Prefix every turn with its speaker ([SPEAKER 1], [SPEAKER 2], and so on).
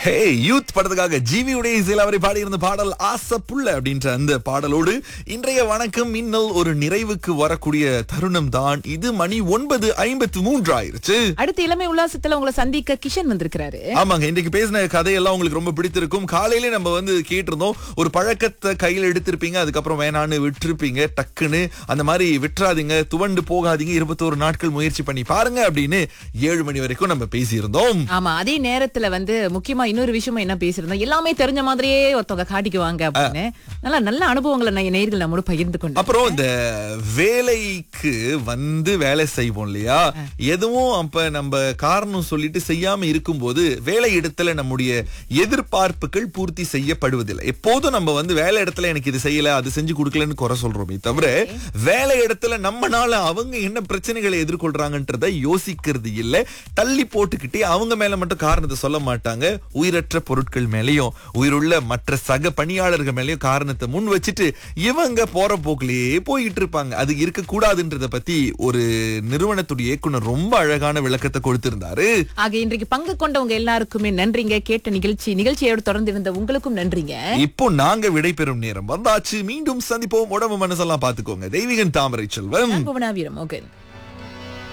[SPEAKER 1] ஹே youth படத்துக்காக ஜிவியுடைய இசையில் அவரை பாடியிருந்த பாடல் ஆசை புள்ள அப்படின்ற அந்த பாடலோடு இன்றைய வணக்கம் இன்னல் ஒரு நிறைவுக்கு வரக்கூடிய தருணம் தான் இது மணி ஒன்பது ஐம்பத்து மூன்று ஆயிருச்சு
[SPEAKER 2] அடுத்து இளமை உல்லாசத்துல உங்களை சந்திக்க கிஷன் வந்திருக்கிறாரு
[SPEAKER 1] ஆமாங்க இன்றைக்கு பேசின கதையெல்லாம் உங்களுக்கு ரொம்ப பிடித்திருக்கும் காலையிலே நம்ம வந்து கேட்டிருந்தோம் ஒரு பழக்கத்தை கையில எடுத்திருப்பீங்க அதுக்கப்புறம் வேணான்னு விட்டுருப்பீங்க டக்குன்னு அந்த மாதிரி விட்டுறாதீங்க துவண்டு போகாதீங்க இருபத்தோரு நாட்கள் முயற்சி பண்ணி பாருங்க அப்படின்னு ஏழு மணி வரைக்கும் நம்ம பேசியிருந்தோம்
[SPEAKER 2] ஆமா அதே நேரத்துல வந்து முக்கியமா இன்னொரு விஷயமும் என்ன பேசியிருந்தோம் எல்லாமே தெரிஞ்ச மாதிரியே ஒருத்தவங்க காட்டிக்குவாங்க அப்படின்னு நல்லா நல்ல அனுபவங்களை நான் என் நேர்கள் நம்மளோட பகிர்ந்து கொண்டேன்
[SPEAKER 1] அப்புறம் இந்த வேலைக்கு வந்து வேலை செய்வோம் இல்லையா எதுவும் அப்ப நம்ம காரணம் சொல்லிட்டு செய்யாம இருக்கும்போது வேலை இடத்துல நம்முடைய எதிர்பார்ப்புகள் பூர்த்தி செய்யப்படுவதில்லை எப்போதும் நம்ம வந்து வேலை இடத்துல எனக்கு இது செய்யல அது செஞ்சு கொடுக்கலன்னு குறை சொல்றோமே தவிர வேலை இடத்துல நம்மனால அவங்க என்ன பிரச்சனைகளை எதிர்கொள்றாங்கன்றத யோசிக்கிறது இல்ல தள்ளி போட்டுக்கிட்டே அவங்க மேல மட்டும் காரணத்தை சொல்ல மாட்டாங்க உயிரற்ற பொருட்கள் மேலயும் உயிருள்ள மற்ற சக பணியாளர்கள் மேலயும் காரணத்தை முன் வச்சுட்டு இவங்க போற போக்கிலேயே போய்கிட்டு இருப்பாங்க அது இருக்கக்கூடாதுன்றத பத்தி ஒரு நிறுவனத்துடைய இயக்குனர் ரொம்ப அழகான விளக்கத்தை கொடுத்திருந்தாரு
[SPEAKER 2] ஆக இன்றைக்கு பங்கு கொண்டவங்க எல்லாருக்குமே நன்றிங்க கேட்ட நிகழ்ச்சி நிகழ்ச்சியோடு தொடர்ந்து இருந்த உங்களுக்கும் நன்றிங்க
[SPEAKER 1] இப்போ நாங்க விடைபெறும் நேரம் வந்தாச்சு மீண்டும் சந்திப்போம் உடம்பு மனசெல்லாம் பாத்துக்கோங்க தெய்வீகன் தாமரை செல்வம்
[SPEAKER 2] புவனா வீரம் ஓகே